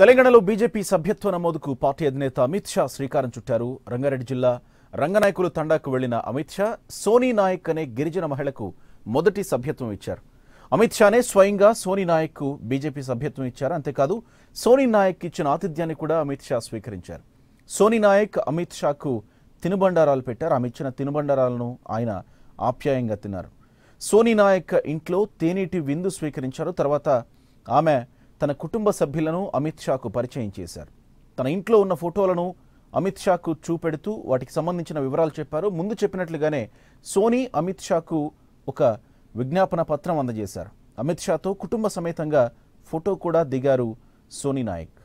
తెలంగాణలో బీజేపీ సభ్యత్వ నమోదుకు పార్టీ అధినేత అమిత్ షా శ్రీకారం చుట్టారు రంగారెడ్డి జిల్లా రంగనాయకులు తండాకు వెళ్లిన అమిత్ షా సోనీ నాయక్ అనే గిరిజన మహిళకు మొదటి సభ్యత్వం ఇచ్చారు అమిత్ షానే స్వయంగా సోనీ నాయక్ బీజేపీ సభ్యత్వం ఇచ్చారు అంతేకాదు సోనీ నాయక్ ఇచ్చిన ఆతిథ్యాన్ని కూడా అమిత్ షా స్వీకరించారు సోనీ నాయక్ అమిత్ షాకు తినుబండారాలు పెట్టారు ఆమె ఇచ్చిన తినుబండారాలను ఆయన ఆప్యాయంగా తిన్నారు సోనీ నాయక్ ఇంట్లో తేనీటి విందు స్వీకరించారు తర్వాత ఆమె తన కుటుంబ సభ్యులను అమిత్ షాకు పరిచయం చేశారు తన ఇంట్లో ఉన్న ఫోటోలను అమిత్ షాకు చూపెడుతూ వాటికి సంబంధించిన వివరాలు చెప్పారు ముందు చెప్పినట్లుగానే సోనీ అమిత్ షాకు ఒక విజ్ఞాపన పత్రం అందజేశారు అమిత్ షాతో కుటుంబ సమేతంగా ఫోటో కూడా దిగారు సోనీ నాయక్